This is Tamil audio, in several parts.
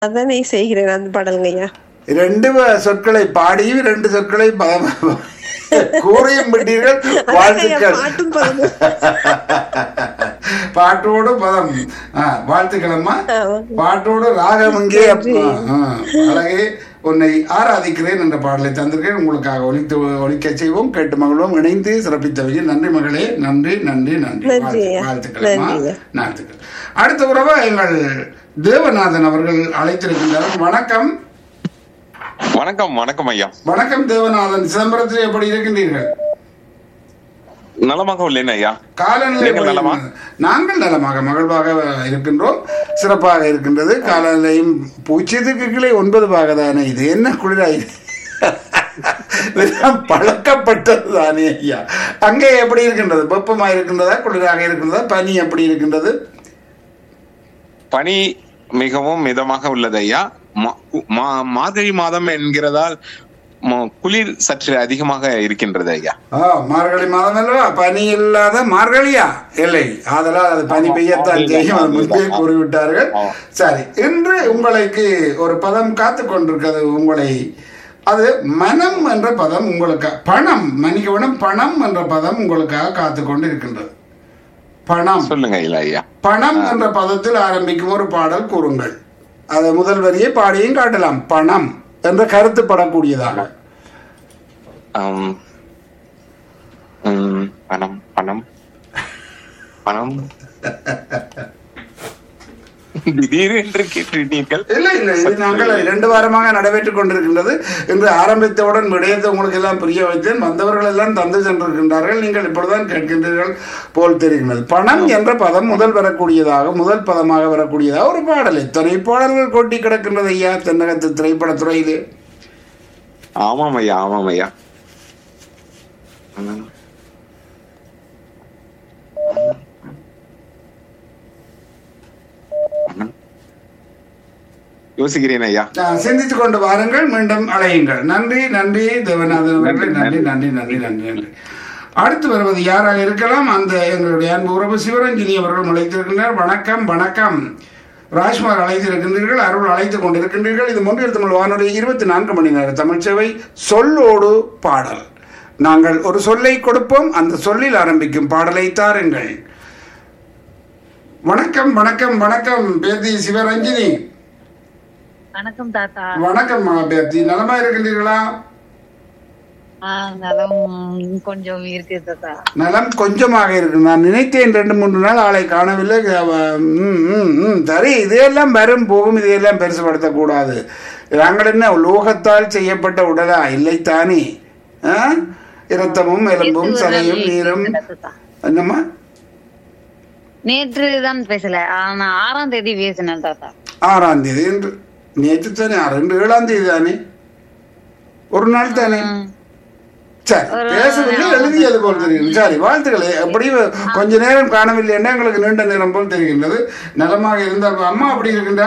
அதானே செய்கிறேன் அந்த பாடலுங்க ஐயா ரெண்டு வ- சொற்களை பாடியும் ரெண்டு சொற்களை ப- கூறியும் விட்டீர்கள் அதாங்க ஐயா, வாழ்த்துக்கள் பாட்டும் பதமும் பாட்டோடு பதம் ஆ, வாழ்த்துக்களம்மா ஆமாங்க. பாட்டோடு ராகம் இங்கே ஆ, ஆ, அழகே உன்னை ஆராதிக்கிறேன் என்ற பாடலை தந்திருக்கேன் உங்களுக்காக ஒலித்து ஒலிக்க செய்வோம் கேட்டு மகிழ்வோம் இணைந்து சிறப்பித்தவையில் நன்றி மகளே நன்றி நன்றி நன்றி நன்றி ஐயா. வாழ்த்துக்களம்மா நன்றி ஐயா. வாழ்த்துக்கள் அடுத்த உறவா எங்கள் தேவநாதன் அவர்கள் அழைத்திருக்கின்றார் வணக்கம் வணக்கம் வணக்கம் ஐயா வணக்கம் தேவநாதன் சிதம்பரத்தில் எப்படி இருக்கின்றீர்கள் நலமாக உள்ளேன் ஐயா காலநிலை நீங்கள் எப்படி நலமா? இருக்கிறது? நாங்கள் நலமாக மகிழ்வாக இருக்கின்றோம் சிறப்பாக இருக்கின்றது காலநிலையும் பூச்சியத்துக்கு கீழே ஒன்பது பாக தானே இது என்ன குளிரா இது இதெல்லாம் பழக்கப்பட்டது தானே ஐயா அங்கே எப்படி இருக்கின்றது வெப்பமா இருக்கின்றதா குளிராக இருக்கின்றதா பனி எப்படி இருக்கின்றது பனி மிகவும் மிதமாக உள்ளது ஐயா மா- மா- மார்கழி மாதம் என்கிறதால் ம- குளிர் சற்று அதிகமாக இருக்கின்றது ஐயா ஆ மார்கழி மாதம் அல்லவா பனி இல்லாத மார்கழியா இல்லை ஆதலால் அது பனி பெய்யத்தான் செய்யும் அது முன்பே கூறிவிட்டார்கள் ஆமா. சரி இன்று உங்களுக்கு ஒரு பதம் காத்து கொண்டிருக்கிறது உங்களை அது மனம் என்ற பதம் உங்களுக்கு பணம் மன்னிக்கவிடம் பணம் என்ற பதம் உங்களுக்காக காத்து கொண்டு இருக்கின்றது பணம் சொல்லுங்க இல்ல ஐயா பணம் என்ற பதத்தில் ஆரம்பிக்கும் ஒரு பாடல் கூறுங்கள் அது முதல் வரியை பாடியும் காட்டலாம் பணம் என்ற கருத்து படக்கூடியதாக ஆம். ம், பணம் பணம் பணம் திடீரென்று கேட்டீர்கள் இல்லை இல்லை இது நாங்கள் இரண்டு வாரமாக நடைபெற்றுக் கொண்டிருக்கின்றது இன்று ஆரம்பித்தவுடன் விடயத்தை உங்களுக்கு எல்லாம் புரிய வைத்தேன் வந்தவர்கள் எல்லாம் தந்து சென்றிருக்கின்றார்கள் நீங்கள் இப்பொழுதுதான் கேட்கின்றீர்கள் போல் தெரிகிறது பணம் என்ற பதம் முதல் வரக்கூடியதாக முதல் பதமாக வரக்கூடியதாக ஒரு பாடல் இத்தனை பாடல்கள் கொட்டி கிடக்கின்றது ஐயா தென்னகத்து திரைப்படத் துறையிலே ஆமாம் ஐயா ஆமாம் ஐயா ம். பணம். யோசிக்கிறேன் ஐயா நான் சிந்தித்துக் கொண்டு வாருங்கள் மீண்டும் அழையுங்கள் நன்றி நன்றி தேவநாதன் அவர்களே நன்றி நன்றி நன்றி நன்றி நன்றி அடுத்து வருவது யாராக இருக்கலாம் அந்த எங்களுடைய அன்பு உறவு சிவரஞ்சனி அவர்கள் அழைத்திருக்கின்றனர் வணக்கம் வணக்கம் ராஜ்குமார் அழைத்திருக்கின்றீர்கள் அருள் அழைத்துக் கொண்டிருக்கின்றீர்கள் இது முன்னில் தமிழ் வானொலி இருபத்தி நான்கு மணி நேர தமிழ்ச்சேவை சொல்லோடு பாடல் நாங்கள் ஒரு சொல்லை கொடுப்போம் அந்த சொல்லில் ஆரம்பிக்கும் பாடலை தாருங்கள் வணக்கம் வணக்கம் வணக்கம் பேதி சிவரஞ்சினி வணக்கம் தாத்தா வணக்கம் மகாபேர்த்தி நலமா இருக்கின்றீர்களா ஆஹ் நலம் கொஞ்சம் இருக்கு தாத்தா நலம் கொஞ்சமாக இருக்கு நான் நினைத்தேன் ரெண்டு மூன்று நாள் ஆளை காணவில்லை அவ- ம், ம், ம், சரி இதையெல்லாம் வரும் போகும் இதையெல்லாம் பெருசுபடுத்தக்கூடாது நாங்கள் என்ன லோகத்தால் செய்யப்பட்ட உடலா இல்லை தானே ஆ? இரத்தமும் எலும்பும் சதையும் நீரும் தாத்தா. என்னம்மா நேற்று தான் பேசல ஆனா ஆறாம் தேதி பேசினேன் தாத்தா ஆறாம் தேதி என்று நேற்று தானே ஆ, ரெண்டு ஏழாம் தேதி தானே ஒரு நாள் தானே ம். சரி பேசவில்லை எழுதியது போல் தெரிகிறது சரி வாழ்த்துக்கள் எப்படி கொஞ்ச நேரம் காணவில்லைன்னா எங்களுக்கு நீண்ட நேரம் போல் தெரிகின்றது நலமாக இருந்தால் அம்மா அப்படி இருக்கின்றா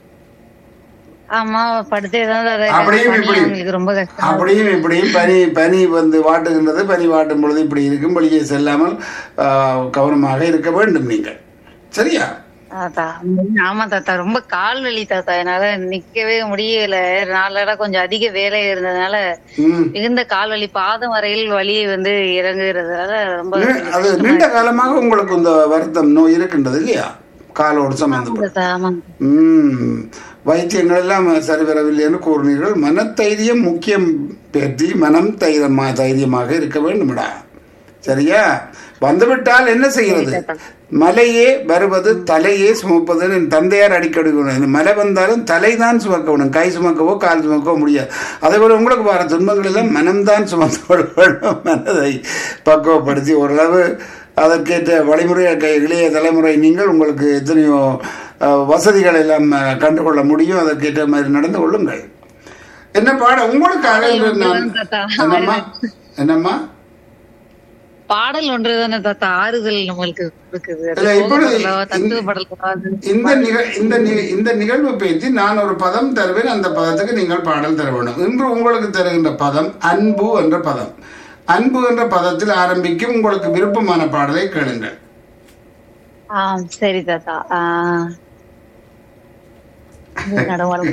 ஆமா படுத்தே தான் தாத்தா அப்படியும் இருக்கேன். இப்படியும். அவங்களுக்கு ரொம்ப கஷ்டம் அப்படியும் இப்படியும் பனி பனி வந்து வாட்டுகின்றது பனி வாட்டும் பொழுது இப்படி இருக்கும் வெளியே செல்லாமல் ஆ, கவனமாக இருக்க வேண்டும் நீங்கள் சரியா தாத்தா ஆமா தாத்தா ரொம்ப கால் வலி தாத்தா என்னால நிக்கவே முடியல நாளட கொஞ்சம் அதிக வேலை இருந்ததுனால ம் மிகுந்த கால் வலி பாதம் வரையில் வலி வந்து இறங்குறதுனால ரொம்ப நீ- அது நீண்ட காலமாக உங்களுக்கு இந்த வருத்தம் நோய் இருக்கின்றது இல்லையா காலோடு சம்பந்தப்பட்ட தாத்தா, ஆமாங்க ம் வைத்தியங்கள் எல்லாம் சரி வரவில்லை என்று கூறினீர்கள் மனத்தைரியம் முக்கியம் பேர்த்தி மனம் தைரியமா தைரியமாக இருக்க வேண்டும்டா சரியா வந்துவிட்டால் என்ன செய்கிறது மலையே வருவது தலையே சுமப்பதுன்னு என் தந்தையார் அடிக்கடி கூறுவார். இந்த மலை வந்தாலும் தலை தான் சுமக்க வேணும் கை சுமக்கவோ கால் சுமக்கவோ முடியாது அதே போல உங்களுக்கு வர துன்பங்கள் எல்லாம் மனம்தான் சுமந்து கொள்ள வேண்டும் மனதை பக்குவப்படுத்தி ஓரளவு அதற்கேற்ற வழிமுறை க- இளைய தலைமுறை நீங்கள் உங்களுக்கு எத்தனையோ அஹ், வசதிகள் எல்லாம் அஹ், கண்டுகொள்ள முடியும் அதற்கேற்ற மாதிரி நடந்து கொள்ளுங்கள் என்ன பாட உங்களுக்காக இன்று நான் என்னம்மா என்னம்மா பாடல் ஒன்றுதானே தாத்தா ஆறுதல் நம்மளுக்கு இருக்குது அது இல்ல, இப்பொழுது சோகப்படலோ, தத்துவ படலோ, அது இந்த நிகழ் இந்த நி- இந்த நிகழ்வு பேசி நான் ஒரு பதம் தருவேன் அந்த பதத்துக்கு நீங்கள் பாடல் தர வேண்டும் இன்று உங்களுக்கு தருகின்ற பதம் அன்பு என்ற பதம் அன்பு என்ற பதத்தில் ஆரம்பிக்கும் உங்களுக்கு விருப்பமான பாடலை கேளுங்கள் ஆ சரி தாத்தா ஆ நடமாடும்